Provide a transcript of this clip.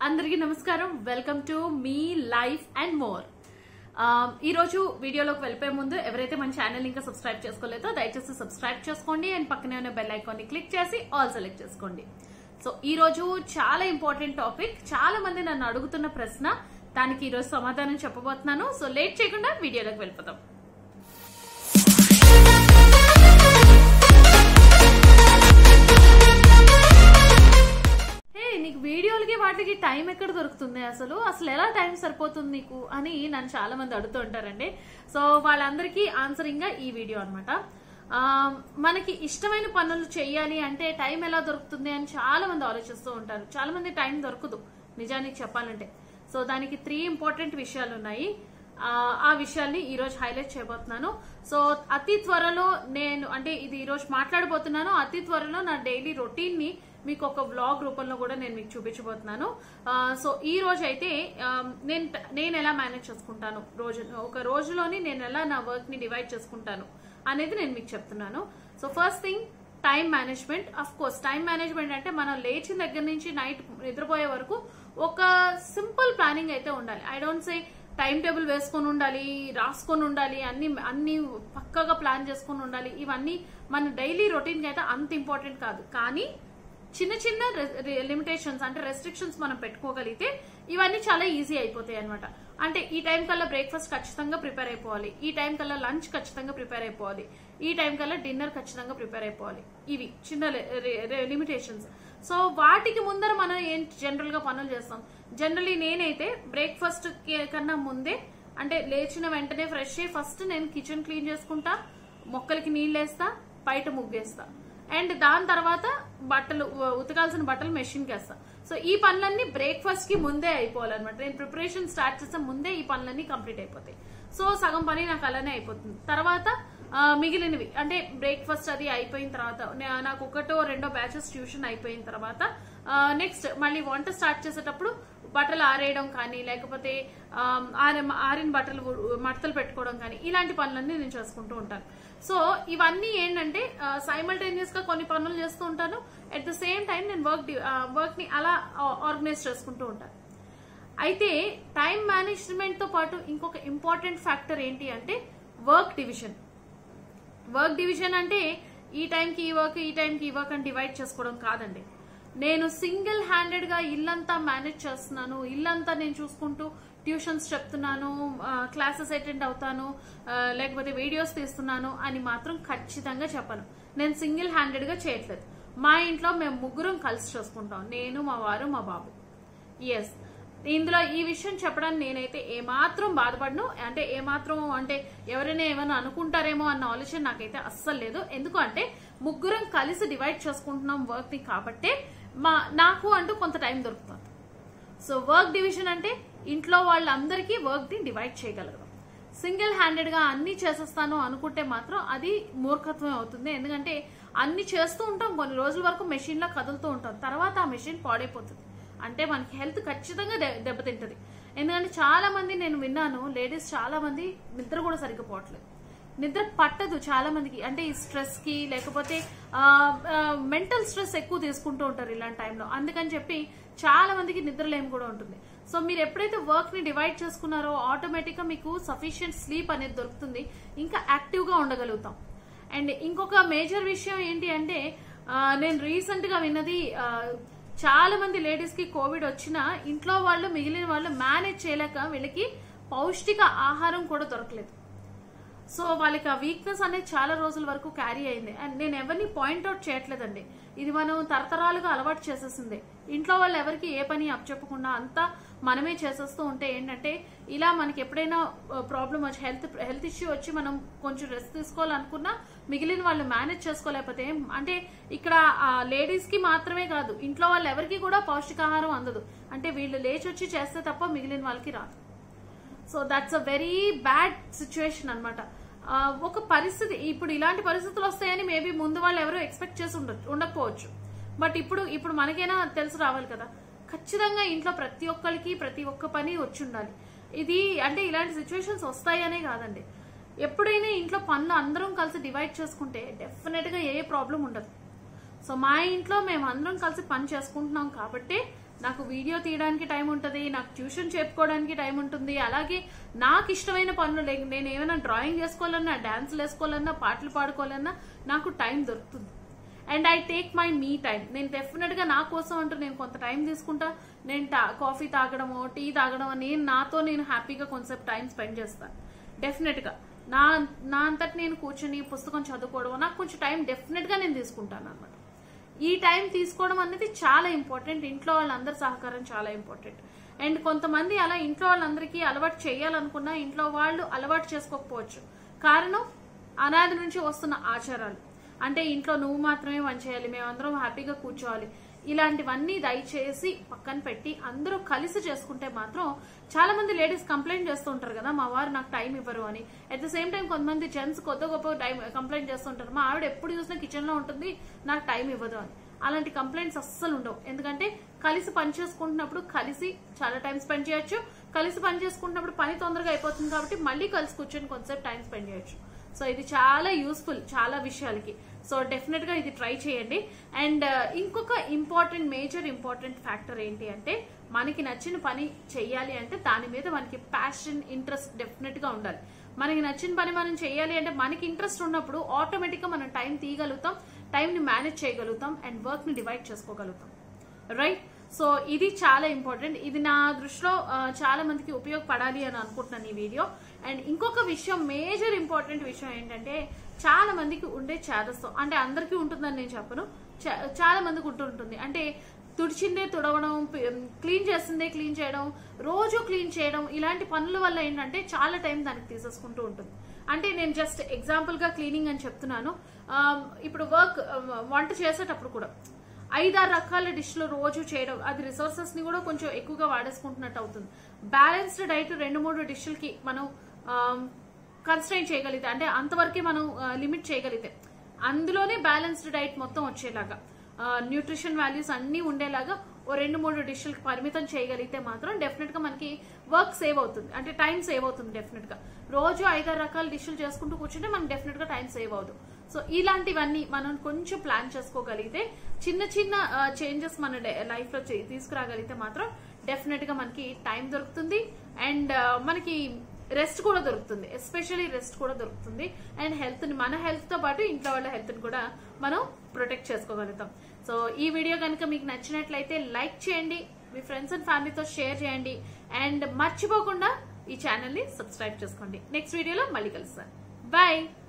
అందరికీ నమస్కారం welcome to మీ లైఫ్ అండ్ మోర్ ఈరోజు వీడియోలోకి వెళ్ళిపోయే ముందు ఎవరైతే మన ఛానల్ ఇంకా సబ్స్క్రైబ్ చేసుకోలేదో దయచేసి సబ్స్క్రైబ్ చేసుకోండి అండ్ పక్కనే ఉన్న బెల్ ఐకాన్ ని క్లిక్ చేసి ఆల్ సెలెక్ట్ చేసుకోండి సో ఈ రోజు చాలా ఇంపార్టెంట్ టాపిక్ చాలా మంది నన్ను అడుగుతున్న ప్రశ్న దానికి ఈ రోజు సమాధానం చెప్పబోతున్నాను సో లేట్ చేయకుండా వీడియోలోకి వెళ్ళిపోతాం హే నీకు వీడియోలకి వాటికి టైం ఎక్కడ దొరుకుతుంది అసలు అసలు ఎలా టైం సరిపోతుంది నీకు అని నన్ను చాలా మంది అడుగుతూ ఉంటారండి సో వాళ్ళందరికీ ఆన్సరింగ్ గా ఈ వీడియో అనమాట మనకి ఇష్టమైన పనులు చేయాలి అంటే టైం ఎలా దొరుకుతుంది అని చాలా మంది ఆలోచిస్తూ ఉంటారు చాలా మంది టైం దొరకదు నిజానికి చెప్పాలంటే సో దానికి త్రీ ఇంపార్టెంట్ విషయాలు ఉన్నాయి ఆ, ఆ విషయాల్ని ఈ రోజు హైలైట్ చేయబోతున్నాను సో అతి త్వరలో నేను అంటే ఇది ఈ రోజు మాట్లాడబోతున్నాను అతి త్వరలో నా డైలీ రొటీన్ ని మీకు ఒక వ్లాగ్ రూపంలో కూడా నేను మీకు చూపించబోతున్నాను ఆ, సో ఈ రోజు అయితే ఆ, నేను నేను ఎలా మేనేజ్ చేసుకుంటాను రోజు ఒక రోజులోని నేను ఎలా నా వర్క్ ని డివైడ్ చేసుకుంటాను అనేది నేను మీకు చెప్తున్నాను so first thing time management of course time management అంటే మనం లేచిన దగ్గర నుంచి నైట్ నిద్రపోయే వరకు ఒక సింపుల్ ప్లానింగ్ అయితే ఉండాలి I don't say time table వేసుకొని ఉండాలి రాసుకొని ఉండాలి అన్ని అన్ని పక్కగా ప్లాన్ చేసుకొని ఉండాలి ఇవన్నీ మన డైలీ రొటీన్ కి అయితే అంత ఇంపార్టెంట్ కాదు కానీ చిన్న చిన్న లిమిటేషన్స్ అంటే రెస్ట్రిక్షన్స్ మనం పెట్టుకోగలిగితే ఇవన్నీ చాలా ఈజీ అయిపోతాయి అనమాట అంటే ఈ టైం కల్లా బ్రేక్ఫాస్ట్ ఖచ్చితంగా ప్రిపేర్ అయిపోవాలి ఈ టైం కల్లా లంచ్ ఖచ్చితంగా ప్రిపేర్ అయిపోవాలి ఈ టైం కల్లా డిన్నర్ ఖచ్చితంగా ప్రిపేర్ అయిపోవాలి ఇవి చిన్న లిమిటేషన్స్ సో వాటికి ముందర మనం ఏం జనరల్ గా పనులు చేస్తాం జనరలీ నేనైతే బ్రేక్ఫాస్ట్ కన్నా ముందే అంటే లేచిన వెంటనే ఫ్రెష్ అయ్యి ఫస్ట్ నేను కిచెన్ క్లీన్ చేసుకుంటా మొక్కలకి నీళ్ళు వేస్తా బయట ముగ్గేస్తా అండ్ దాని తర్వాత బట్టలు ఉ- ఉతకాల్సిన బట్టలు మెషిన్కి వేస్తా సో ఈ పనులన్నీ బ్రేక్ఫాస్ట్ కి ముందే అయిపోవాలన్నమాట నేను ప్రిపరేషన్ స్టార్ట్ చేస్తే ముందే ఈ పనులన్నీ కంప్లీట్ అయిపోతాయి సో సగం పని నాకు అలానే అయిపోతుంది తర్వాత ఆ, మిగిలినవి అంటే బ్రేక్ఫాస్ట్ అది అయిపోయిన తర్వాత నే- నాకు ఒకటో రెండో బ్యాచెస్ ట్యూషన్ అయిపోయిన తర్వాత నెక్స్ట్ మళ్ళీ వంట స్టార్ట్ చేసేటప్పుడు బట్టలు ఆరేయడం కానీ లేకపోతే ఆమ్, ఆరి- ఆరిన బట్టలు ఉ- మడతలు పెట్టుకోవడం కానీ ఇలాంటి పనులన్నీ నేను చేసుకుంటూ ఉంటాను సో ఇవన్నీ ఏంటంటే సైమల్టేనియస్ గా కొన్ని పనులు చేస్తూ ఉంటాను అట్ ద సేమ్ టైం నేను వర్క్ వర్క్ ని అలా ఆర్గనైజ్ చేసుకుంటూ ఉంటాను అయితే టైం మేనేజ్మెంట్ తో పాటు ఇంకొక ఇంపార్టెంట్ ఫ్యాక్టర్ ఏంటి అంటే వర్క్ డివిజన్ వర్క్ డివిజన్ అంటే ఈ టైంకి ఈ వర్క్ ఈ టైంకి ఈ వర్క్ అని డివైడ్ చేసుకోవడం కాదండి నేను సింగిల్ హ్యాండెడ్ గా ఇల్లంతా మేనేజ్ చేస్తున్నాను ఇల్లంతా నేను చూసుకుంటూ ట్యూషన్స్ చెప్తున్నాను క్లాసెస్ అటెండ్ అవుతాను ఆ, లేకపోతే వీడియోస్ తీస్తున్నాను అని మాత్రం ఖచ్చితంగా చెప్పను నేను సింగిల్ హ్యాండెడ్ గా చేయట్లేదు మా ఇంట్లో మేము ముగ్గురం కలిసి చేసుకుంటాం నేను మా వారు మా బాబు ఎస్ ఇందులో ఈ విషయం చెప్పడానికి నేనైతే ఏమాత్రం బాధపడను అంటే ఏమాత్రం అంటే ఎవరైనా ఏమైనా అనుకుంటారేమో అన్న ఆలోచన నాకైతే అస్సలు లేదు ఎందుకంటే ముగ్గురం కలిసి డివైడ్ చేసుకుంటున్నాం వర్క్ ని కాబట్టే మా నాకు అంటూ కొంత టైం దొరుకుతుంది సో వర్క్ డివిజన్ అంటే ఇంట్లో వాళ్ళందరికీ వర్క్ ని డివైడ్ చేయగలరు సింగిల్ హ్యాండెడ్ గా అన్ని చేసేస్తాను అనుకుంటే మాత్రం అది మూర్ఖత్వం అవుతుంది ఎందుకంటే అన్ని చేస్తూ ఉంటాం కొన్ని రోజుల వరకు మెషిన్ లో కదులుతూ ఉంటాం తర్వాత ఆ మెషిన్ పాడైపోతుంది అంటే మనకి హెల్త్ ఖచ్చితంగా దె- దెబ్బతింటది ఎందుకంటే చాలా మంది నేను విన్నాను లేడీస్ చాలా మంది నిద్ర కూడా సరిగ్గా పోవట్లేదు నిద్ర పట్టదు చాలా మందికి అంటే ఈ స్ట్రెస్ కి లేకపోతే మెంటల్ స్ట్రెస్ ఎక్కువ తీసుకుంటూ ఉంటారు ఇలాంటి టైంలో అందుకని చెప్పి చాలా మందికి నిద్రలేమి కూడా ఉంటుంది సో మీరు ఎప్పుడైతే వర్క్ ని డివైడ్ చేసుకున్నారో ఆటోమేటిక్ గా మీకు సఫిషియెంట్ స్లీప్ అనేది దొరుకుతుంది ఇంకా యాక్టివ్ గా ఉండగలుగుతాం అండ్ ఇంకొక మేజర్ విషయం ఏంటి అంటే ఆ, నేను రీసెంట్ గా విన్నది ఆ, చాలా మంది లేడీస్ కి కోవిడ్ వచ్చినా ఇంట్లో వాళ్ళు మిగిలిన వాళ్ళు మేనేజ్ చేయలేక వీళ్ళకి పౌష్టిక ఆహారం కూడా దొరకలేదు సో వాళ్ళకి ఆ వీక్నెస్ అనేది చాలా రోజుల వరకు క్యారీ అయింది అండ్ నేను ఎవరిని పాయింట్అవుట్ చేయట్లేదండి ఇది మనం తరతరాలుగా అలవాటు చేసేసింది ఇంట్లో వాళ్ళు ఎవరికి ఏ పని అప్పచెప్పకుండా అంతా మనమే చేసేస్తూ ఉంటే ఏంటంటే ఇలా మనకి ఎప్పుడైనా ప్రాబ్లం వచ్చి హెల్త్ హెల్త్ ఇష్యూ వచ్చి మనం కొంచెం రెస్ట్ తీసుకోవాలనుకున్నా మిగిలిన వాళ్ళు మేనేజ్ చేసుకోలేకపోతే అంటే ఇక్కడ లేడీస్ కి మాత్రమే కాదు ఇంట్లో వాళ్ళు ఎవరికి కూడా పౌష్టికాహారం అందదు అంటే వీళ్ళు లేచి వచ్చి చేస్తే తప్ప మిగిలిన వాళ్ళకి రాదు so that's a very bad situation అనమాట ఒక పరిస్థితి ఇప్పుడు ఇలాంటి పరిస్థితులు వస్తాయని మేబీ ముందు వాళ్ళు ఎవరు ఎక్స్పెక్ట్ చేసి ఉండ ఉండకపోవచ్చు బట్ ఇప్పుడు ఇప్పుడు మనకైనా తెలిసి రావాలి కదా ఖచ్చితంగా ఇంట్లో ప్రతి ఒక్కరికి ప్రతి ఒక్క పని వచ్చి ఉండాలి ఇది అంటే ఇలాంటి సిచ్యువేషన్స్ వస్తాయనే కాదండి ఎప్పుడైనా ఇంట్లో పనులు అందరం కలిసి డివైడ్ చేసుకుంటే డెఫినెట్ గా ఏ ప్రాబ్లం ఉండదు సో మా ఇంట్లో మేము అందరం కలిసి పని చేసుకుంటున్నాం కాబట్టి నాకు వీడియో తీయడానికి టైం ఉంటుంది నాకు ట్యూషన్ చెప్పుకోవడానికి టైం ఉంటుంది అలాగే నాకు ఇష్టమైన పనులు లైక్ నేను ఏమైనా డ్రాయింగ్ చేసుకోవాలన్నా డాన్స్లు వేసుకోవాలన్నా పాటలు పాడుకోవాలన్నా నాకు టైం దొరుకుతుంది and I take my me time నేను డెఫినెట్ గా నా కోసం అంటూ నేను కొంత టైం తీసుకుంటా నేను కాఫీ తాగడమో టీ తాగడమో నేను నాతో నేను హ్యాపీగా కొంచెంసేపు టైం స్పెండ్ చేస్తాను డెఫినెట్ గా నా నా అంతటి నేను కూర్చొని పుస్తకం చదువుకోవడం నాకు కొంచెం టైం డెఫినెట్ గా నేను తీసుకుంటాను అనమాట ఈ టైం తీసుకోవడం అనేది చాలా ఇంపార్టెంట్ ఇంట్లో వాళ్ళందరి సహకారం చాలా ఇంపార్టెంట్ అండ్ కొంతమంది అలా ఇంట్లో వాళ్ళందరికీ అలవాటు చేయాలనుకున్నా ఇంట్లో వాళ్ళు అలవాటు చేసుకోకపోవచ్చు కారణం అనాది నుంచి వస్తున్న ఆచారాలు అంటే ఇంట్లో నువ్వు మాత్రమే పని చేయాలి మేమందరం హ్యాపీగా కూర్చోవాలి ఇలాంటివన్నీ దయచేసి పక్కన పెట్టి అందరూ కలిసి చేసుకుంటే మాత్రం చాలా మంది లేడీస్ కంప్లైంట్ చేస్తూ ఉంటారు కదా మా వారు నాకు టైం ఇవ్వరు అని అట్ ద సేమ్ టైం కొంతమంది జెంట్స్ కొత్త గొప్ప టైం కంప్లైంట్ చేస్తుంటారు మా ఆవిడ ఎప్పుడు చూసినా కిచెన్ లో ఉంటుంది నాకు టైం ఇవ్వదు అని అలాంటి కంప్లైంట్స్ అస్సలు ఉండవు ఎందుకంటే కలిసి పని చేసుకుంటున్నప్పుడు కలిసి చాలా టైం స్పెండ్ చేయొచ్చు కలిసి పని చేసుకుంటున్నప్పుడు పని తొందరగా అయిపోతుంది కాబట్టి మళ్ళీ కలిసి కూర్చొని కొంతసేపు టైం స్పెండ్ చేయొచ్చు సో ఇది చాలా యూస్ఫుల్ చాలా విషయాలకి సో డెఫినెట్ గా ఇది ట్రై చేయండి అండ్ ఇంకొక ఇంపార్టెంట్ మేజర్ ఇంపార్టెంట్ ఫ్యాక్టర్ ఏంటి అంటే మనకి నచ్చిన పని చెయ్యాలి అంటే దాని మీద మనకి ప్యాషన్ ఇంట్రెస్ట్ డెఫినెట్ గా ఉండాలి మనకి నచ్చిన పని మనం చేయాలి అంటే మనకి ఇంట్రెస్ట్ ఉన్నప్పుడు ఆటోమేటిక్ గా మనం టైం తీయగలుగుతాం టైం ని మేనేజ్ చేయగలుగుతాం అండ్ వర్క్ ని డివైడ్ చేసుకోగలుగుతాం రైట్ సో ఇది చాలా ఇంపార్టెంట్ ఇది నా దృష్టిలో ఆ, చాలా మందికి ఉపయోగపడాలి అని అనుకుంటున్నాను ఈ వీడియో అండ్ ఇంకొక విషయం మేజర్ ఇంపార్టెంట్ విషయం ఏంటంటే చాలా మందికి ఉండే చేదస్తం అంటే అందరికీ ఉంటుందని నేను చెప్పను చా- చాలా మందికి ఉంటుంటుంది అంటే తుడిచిందే తుడవడం క్లీన్ చేసిందే క్లీన్ చేయడం రోజు క్లీన్ చేయడం ఇలాంటి పనుల వల్ల ఏంటంటే చాలా టైం దానికి తీసేసుకుంటూ ఉంటుంది అంటే నేను జస్ట్ ఎగ్జాంపుల్ గా క్లీనింగ్ అని చెప్తున్నాను ఆ, ఇప్పుడు వర్క్ వంట చేసేటప్పుడు కూడా ఐదారు రకాల డిష్లు రోజు చేయడం అది రిసోర్సెస్ ని కూడా కొంచెం ఎక్కువగా వాడేసుకుంటున్నట్టు అవుతుంది బ్యాలెన్స్డ్ డైట్ రెండు మూడు డిష్లకి మనం కన్స్ట్రైన్ చేయగలిగితే అంటే అంతవరకే మనం లిమిట్ చేయగలిగితే అందులోనే బ్యాలెన్స్డ్ డైట్ మొత్తం వచ్చేలాగా న్యూట్రిషన్ వాల్యూస్ అన్ని ఉండేలాగా ఓ రెండు మూడు డిష్లకు పరిమితం చేయగలిగితే మాత్రం డెఫినెట్ గా మనకి వర్క్ సేవ్ అవుతుంది అంటే టైం సేవ్ అవుతుంది డెఫినెట్ గా రోజు ఐదారు రకాల డిష్లు చేసుకుంటూ కూర్చుంటే మనకి డెఫినెట్ గా టైం సేవ్ అవుతుంది సో ఇలాంటివన్నీ మనం కొంచెం ప్లాన్ చేసుకోగలిగితే చిన్న చిన్న చేంజెస్ మన లైఫ్ లో చే- తీసుకురాగలిగితే మాత్రం డెఫినెట్ గా మనకి టైం దొరుకుతుంది అండ్ మనకి రెస్ట్ కూడా దొరుకుతుంది ఎస్పెషల్లీ రెస్ట్ కూడా దొరుకుతుంది అండ్ హెల్త్ ని మన హెల్త్ తో పాటు ఇంట్లో వాళ్ళ హెల్త్ ని కూడా మనం ప్రొటెక్ట్ చేసుకోగలుగుతాం సో ఈ వీడియో కనుక మీకు నచ్చినట్లయితే లైక్ చేయండి మీ ఫ్రెండ్స్ అండ్ ఫ్యామిలీతో షేర్ చేయండి అండ్ మర్చిపోకుండా ఈ ఛానల్ ని సబ్స్క్రైబ్ చేసుకోండి నెక్స్ట్ వీడియోలో మళ్ళీ కలుస్తాను బాయ్